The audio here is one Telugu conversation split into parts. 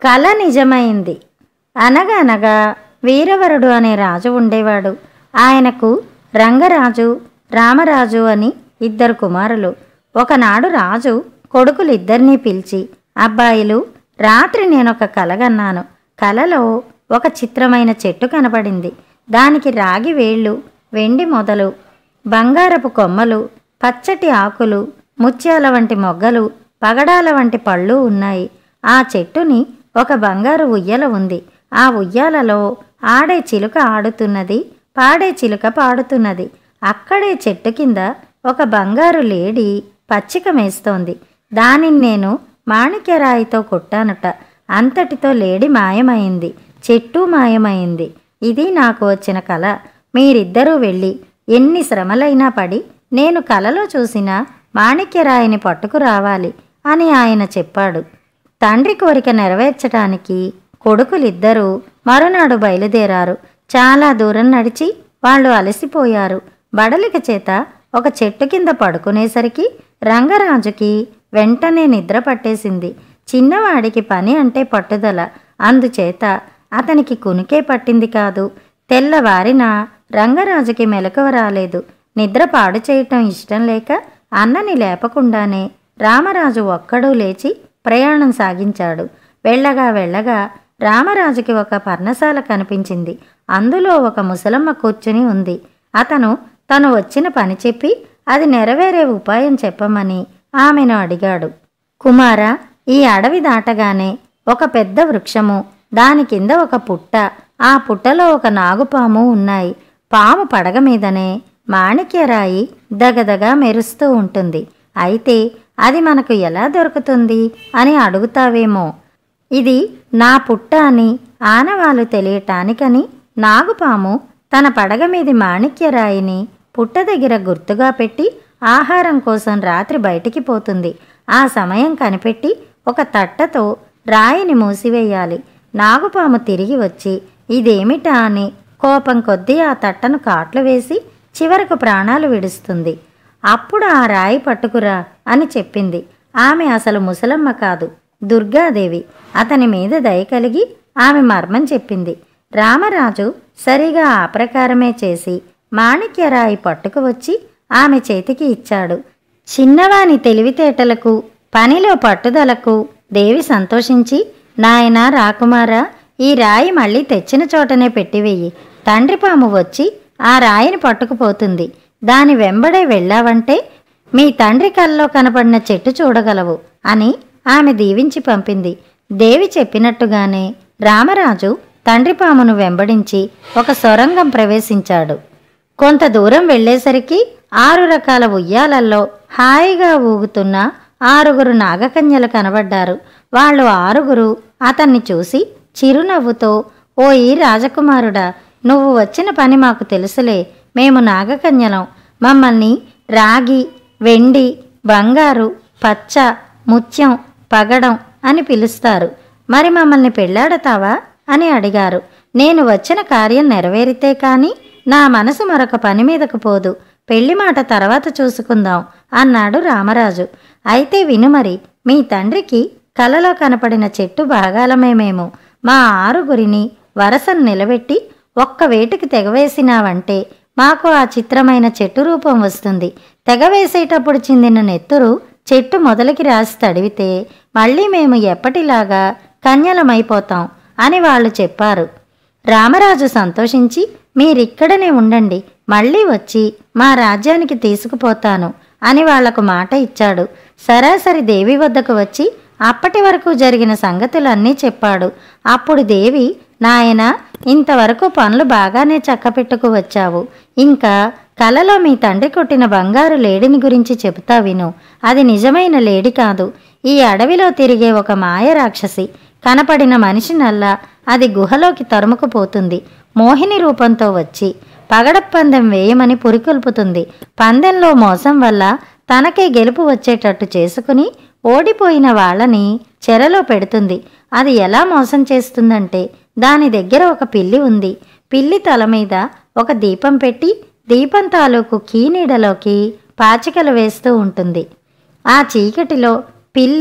కళ నిజమైంది అనగనగా వీరవరుడు అనే రాజు ఉండేవాడు ఆయనకు రంగరాజు రామరాజు అని ఇద్దరు కుమారులు ఒకనాడు రాజు కొడుకులిద్దరినీ పిలిచి అబ్బాయిలు రాత్రి నేనొక కలగన్నాను కలలో ఒక చిత్రమైన చెట్టు కనపడింది దానికి రాగి వేళ్ళు వెండి మొదలు బంగారపు కొమ్మలు పచ్చటి ఆకులు ముత్యాల వంటి మొగ్గలు పగడాల వంటి పళ్ళు ఉన్నాయి ఆ చెట్టుని ఒక బంగారు ఉయ్యల ఉంది ఆ ఉయ్యాలలో ఆడే చిలుక ఆడుతున్నది పాడే చిలుక పాడుతున్నది అక్కడే చెట్టు కింద ఒక బంగారు లేడి పచ్చిక మేస్తోంది దానిని నేను మాణిక్యరాయితో కొట్టానుట అంతటితో లేడి మాయమైంది చెట్టు మాయమైంది ఇది నాకు వచ్చిన కల మీరిద్దరూ వెళ్ళి ఎన్ని శ్రమలైనా పడి నేను కలలో చూసిన మాణిక్యరాయిని పట్టుకురావాలి అని ఆయన చెప్పాడు తండ్రి కోరిక నెరవేర్చడానికి కొడుకులిద్దరూ మరునాడు బయలుదేరారు చాలా దూరం నడిచి వాళ్ళు అలసిపోయారు బడలిక చేత ఒక చెట్టు కింద పడుకునేసరికి రంగరాజుకి వెంటనే నిద్ర పట్టేసింది చిన్నవాడికి పని అంటే పట్టుదల అందుచేత అతనికి కునికే పట్టింది కాదు తెల్లవారిన రంగరాజుకి మెలకువ రాలేదు నిద్ర పాడు చేయటం ఇష్టం లేక అన్నని లేపకుండానే రామరాజు ఒక్కడూ లేచి ప్రయాణం సాగించాడు వెళ్ళగా వెళ్ళగా రామరాజుకి ఒక పర్ణశాల కనిపించింది అందులో ఒక ముసలమ్మ కూర్చుని ఉంది అతను తను వచ్చిన పని చెప్పి అది నెరవేరే ఉపాయం చెప్పమని ఆమెను అడిగాడు కుమార ఈ అడవి దాటగానే ఒక పెద్ద వృక్షము దాని కింద ఒక పుట్ట ఆ పుట్టలో ఒక నాగుపాము ఉన్నాయి పాము పడగ మీదనే మాణిక్యరాయి దగదగా మెరుస్తూ ఉంటుంది అయితే అది మనకు ఎలా దొరుకుతుంది అని అడుగుతావేమో ఇది నా పుట్ట అని ఆనవాలు తెలియటానికని నాగుపాము తన పడగ మీది మాణిక్యరాయిని పుట్ట దగ్గర గుర్తుగా పెట్టి ఆహారం కోసం రాత్రి బయటికి పోతుంది ఆ సమయం కనిపెట్టి ఒక తట్టతో రాయిని మూసివేయాలి నాగుపాము తిరిగి వచ్చి ఇదేమిటా అని కోపం కొద్దీ ఆ తట్టను కాట్లు వేసి చివరకు ప్రాణాలు విడుస్తుంది అప్పుడు ఆ రాయి పట్టుకురా అని చెప్పింది ఆమె అసలు ముసలమ్మ కాదు దుర్గాదేవి అతని మీద దయ కలిగి ఆమె మర్మం చెప్పింది రామరాజు సరిగా ఆ ప్రకారమే చేసి మాణిక్యరాయి పట్టుకు వచ్చి ఆమె చేతికి ఇచ్చాడు చిన్నవాని తెలివితేటలకు పనిలో పట్టుదలకు దేవి సంతోషించి నాయనా రాకుమారా ఈ రాయి మళ్ళీ తెచ్చిన చోటనే పెట్టివెయ్యి తండ్రి పాము వచ్చి ఆ రాయిని పట్టుకుపోతుంది దాని వెంబడే వెళ్ళావంటే మీ తండ్రి కల్లో కనపడిన చెట్టు చూడగలవు అని ఆమె దీవించి పంపింది దేవి చెప్పినట్టుగానే రామరాజు తండ్రి పామును వెంబడించి ఒక సొరంగం ప్రవేశించాడు కొంత దూరం వెళ్ళేసరికి ఆరు రకాల ఉయ్యాలల్లో హాయిగా ఊగుతున్న ఆరుగురు నాగకన్యలు కనబడ్డారు వాళ్ళు ఆరుగురు అతన్ని చూసి చిరునవ్వుతో ఓయి రాజకుమారుడా నువ్వు వచ్చిన పని మాకు తెలుసులే మేము నాగకన్యలం మమ్మల్ని రాగి వెండి బంగారు పచ్చ ముత్యం పగడం అని పిలుస్తారు మరి మమ్మల్ని పెళ్ళాడతావా అని అడిగారు నేను వచ్చిన కార్యం నెరవేరితే కాని నా మనసు మరొక పని మీదకు పోదు పెళ్లి మాట తర్వాత చూసుకుందాం అన్నాడు రామరాజు అయితే విను మరి మీ తండ్రికి కలలో కనపడిన చెట్టు భాగాలమే మేము మా ఆరుగురిని వరసను నిలబెట్టి ఒక్క వేటుకి తెగవేసినావంటే మాకు ఆ చిత్రమైన చెట్టు రూపం వస్తుంది తెగవేసేటప్పుడు చిందిన నెత్తురు చెట్టు మొదలకి రాసి తడివితే మళ్ళీ మేము ఎప్పటిలాగా కన్యలమైపోతాం అని వాళ్ళు చెప్పారు రామరాజు సంతోషించి మీరిక్కడనే ఉండండి మళ్ళీ వచ్చి మా రాజ్యానికి తీసుకుపోతాను అని వాళ్లకు మాట ఇచ్చాడు సరాసరి దేవి వద్దకు వచ్చి అప్పటి వరకు జరిగిన సంగతులన్నీ చెప్పాడు అప్పుడు దేవి నాయన ఇంతవరకు పనులు బాగానే చక్కపెట్టుకు వచ్చావు ఇంకా కలలో మీ తండ్రి కొట్టిన బంగారు లేడిని గురించి చెబుతా విను అది నిజమైన లేడి కాదు ఈ అడవిలో తిరిగే ఒక మాయ రాక్షసి కనపడిన మనిషినల్లా అది గుహలోకి తరుముకుపోతుంది మోహిని రూపంతో వచ్చి పగడప్పందెం వేయమని పురికొల్పుతుంది పందెంలో మోసం వల్ల తనకే గెలుపు వచ్చేటట్టు చేసుకుని ఓడిపోయిన వాళ్ళని చెరలో పెడుతుంది అది ఎలా మోసం చేస్తుందంటే దాని దగ్గర ఒక పిల్లి ఉంది పిల్లి తల మీద ఒక దీపం పెట్టి దీపం తాలూకు కీనీడలోకి పాచికలు వేస్తూ ఉంటుంది ఆ చీకటిలో పిల్లి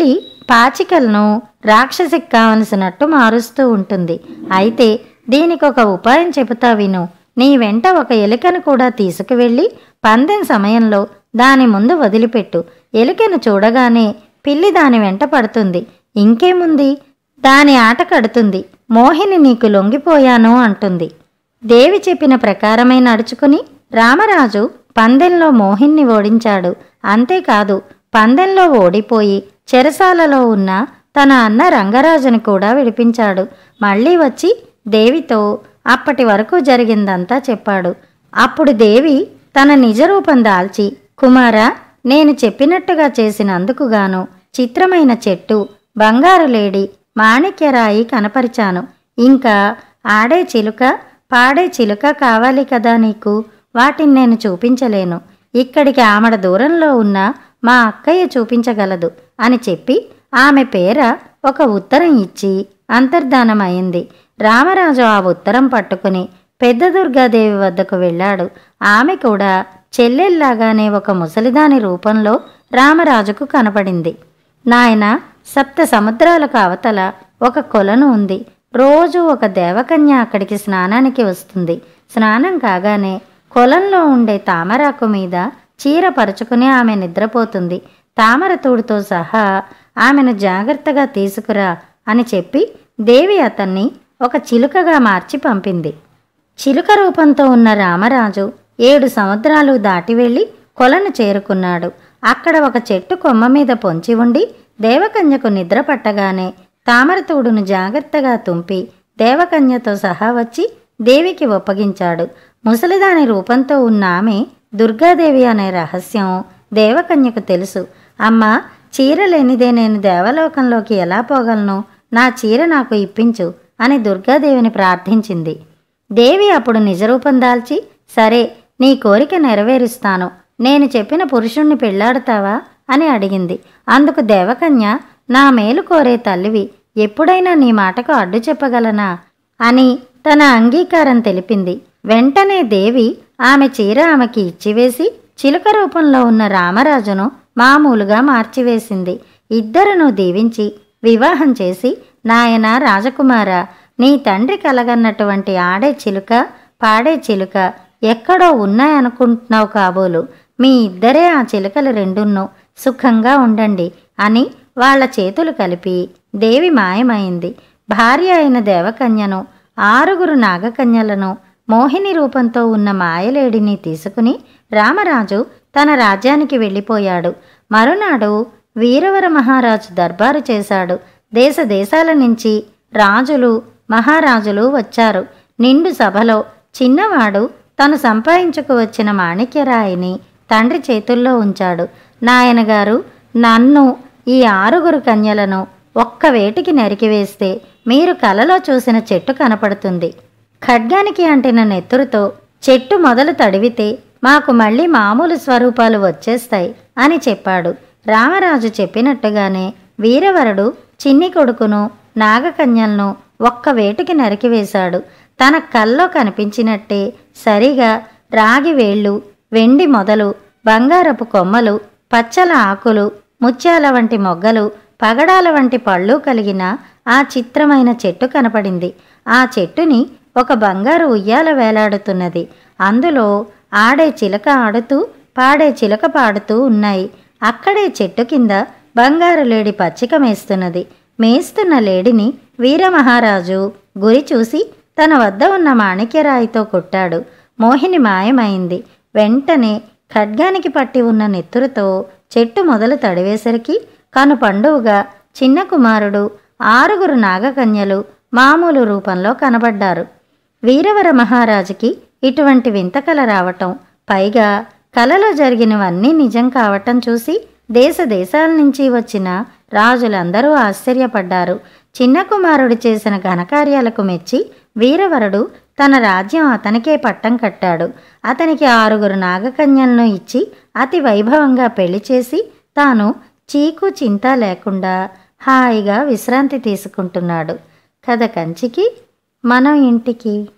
పాచికలను రాక్షసికి కావలసినట్టు మారుస్తూ ఉంటుంది అయితే దీనికి ఒక ఉపాయం చెబుతా విను నీ వెంట ఒక ఎలుకను కూడా తీసుకువెళ్ళి పందెం సమయంలో దాని ముందు వదిలిపెట్టు ఎలుకను చూడగానే పిల్లి దాని వెంట పడుతుంది ఇంకేముంది దాని ఆట కడుతుంది మోహిని నీకు లొంగిపోయాను అంటుంది దేవి చెప్పిన ప్రకారమై నడుచుకుని రామరాజు పందెంలో మోహిన్ని ఓడించాడు అంతేకాదు పందెంలో ఓడిపోయి చెరసాలలో ఉన్న తన అన్న రంగరాజుని కూడా విడిపించాడు మళ్ళీ వచ్చి దేవితో అప్పటి వరకు జరిగిందంతా చెప్పాడు అప్పుడు దేవి తన నిజరూపం దాల్చి కుమారా నేను చెప్పినట్టుగా చేసినందుకు గాను చిత్రమైన చెట్టు బంగారు లేడి మాణిక్యరాయి కనపరిచాను ఇంకా ఆడే చిలుక పాడే చిలుక కావాలి కదా నీకు వాటిని నేను చూపించలేను ఇక్కడికి ఆమడ దూరంలో ఉన్న మా అక్కయ్య చూపించగలదు అని చెప్పి ఆమె పేర ఒక ఉత్తరం ఇచ్చి అంతర్ధానమైంది రామరాజు ఆ ఉత్తరం పట్టుకుని పెద్ద దుర్గాదేవి వద్దకు వెళ్ళాడు ఆమె కూడా చెల్లెల్లాగానే ఒక ముసలిదాని రూపంలో రామరాజుకు కనపడింది నాయన సప్త సముద్రాలకు అవతల ఒక కొలను ఉంది రోజు ఒక దేవకన్య అక్కడికి స్నానానికి వస్తుంది స్నానం కాగానే కొలంలో ఉండే తామరాకు మీద చీర పరుచుకుని ఆమె నిద్రపోతుంది తామర తూడుతో సహా ఆమెను జాగ్రత్తగా తీసుకురా అని చెప్పి దేవి అతన్ని ఒక చిలుకగా మార్చి పంపింది చిలుక రూపంతో ఉన్న రామరాజు ఏడు సముద్రాలు దాటి వెళ్ళి కొలను చేరుకున్నాడు అక్కడ ఒక చెట్టు కొమ్మ మీద పొంచి ఉండి దేవకన్యకు నిద్ర పట్టగానే తామరతూడును జాగ్రత్తగా తుంపి దేవకన్యతో సహా వచ్చి దేవికి ఒప్పగించాడు ముసలిదాని రూపంతో ఉన్న ఆమె దుర్గాదేవి అనే రహస్యం దేవకన్యకు తెలుసు అమ్మా చీర లేనిదే నేను దేవలోకంలోకి ఎలా పోగలను నా చీర నాకు ఇప్పించు అని దుర్గాదేవిని ప్రార్థించింది దేవి అప్పుడు నిజరూపం దాల్చి సరే నీ కోరిక నెరవేరుస్తాను నేను చెప్పిన పురుషుణ్ణి పెళ్లాడతావా అని అడిగింది అందుకు దేవకన్య నా మేలు కోరే తల్లివి ఎప్పుడైనా నీ మాటకు అడ్డు చెప్పగలనా అని తన అంగీకారం తెలిపింది వెంటనే దేవి ఆమె చీర ఆమెకి ఇచ్చివేసి చిలుక రూపంలో ఉన్న రామరాజును మామూలుగా మార్చివేసింది ఇద్దరును దీవించి వివాహం చేసి నాయన రాజకుమార నీ తండ్రి కలగన్నటువంటి ఆడే చిలుక పాడే చిలుక ఎక్కడో ఉన్నాయనుకుంటున్నావు కాబోలు మీ ఇద్దరే ఆ చిలుకలు రెండున్నో సుఖంగా ఉండండి అని వాళ్ళ చేతులు కలిపి దేవి మాయమైంది భార్య అయిన దేవకన్యను ఆరుగురు నాగకన్యలను మోహిని రూపంతో ఉన్న మాయలేడిని తీసుకుని రామరాజు తన రాజ్యానికి వెళ్ళిపోయాడు మరునాడు వీరవర మహారాజు దర్బారు చేశాడు దేశ దేశాల నుంచి రాజులు మహారాజులు వచ్చారు నిండు సభలో చిన్నవాడు తను సంపాదించుకు వచ్చిన మాణిక్యరాయిని తండ్రి చేతుల్లో ఉంచాడు నాయనగారు నన్ను ఈ ఆరుగురు కన్యలను ఒక్క వేటికి నరికివేస్తే మీరు కలలో చూసిన చెట్టు కనపడుతుంది ఖడ్గానికి అంటిన నెత్తురుతో చెట్టు మొదలు తడివితే మాకు మళ్ళీ మామూలు స్వరూపాలు వచ్చేస్తాయి అని చెప్పాడు రామరాజు చెప్పినట్టుగానే వీరవరుడు చిన్ని కొడుకును నాగకన్యలను ఒక్క వేటుకి నరికివేశాడు తన కల్లో కనిపించినట్టే సరిగా రాగి వేళ్ళు వెండి మొదలు బంగారపు కొమ్మలు పచ్చల ఆకులు ముత్యాల వంటి మొగ్గలు పగడాల వంటి పళ్ళు కలిగిన ఆ చిత్రమైన చెట్టు కనపడింది ఆ చెట్టుని ఒక బంగారు ఉయ్యాల వేలాడుతున్నది అందులో ఆడే చిలక ఆడుతూ పాడే చిలక పాడుతూ ఉన్నాయి అక్కడే చెట్టు కింద బంగారు లేడి పచ్చిక మేస్తున్నది మేస్తున్న లేడిని వీరమహారాజు గురి చూసి తన వద్ద ఉన్న మాణిక్యరాయితో కొట్టాడు మోహిని మాయమైంది వెంటనే ఖడ్గానికి పట్టి ఉన్న నెత్తురుతో చెట్టు మొదలు తడివేసరికి కను పండువుగా చిన్న కుమారుడు ఆరుగురు నాగకన్యలు మామూలు రూపంలో కనబడ్డారు వీరవర మహారాజుకి ఇటువంటి వింత కల రావటం పైగా కలలో జరిగినవన్నీ నిజం కావటం చూసి దేశ దేశాల నుంచి వచ్చిన రాజులందరూ ఆశ్చర్యపడ్డారు చిన్న కుమారుడు చేసిన ఘనకార్యాలకు మెచ్చి వీరవరుడు తన రాజ్యం అతనికే పట్టం కట్టాడు అతనికి ఆరుగురు నాగకన్యలను ఇచ్చి అతి వైభవంగా పెళ్లి చేసి తాను చీకు చింత లేకుండా హాయిగా విశ్రాంతి తీసుకుంటున్నాడు కథ కంచికి మనం ఇంటికి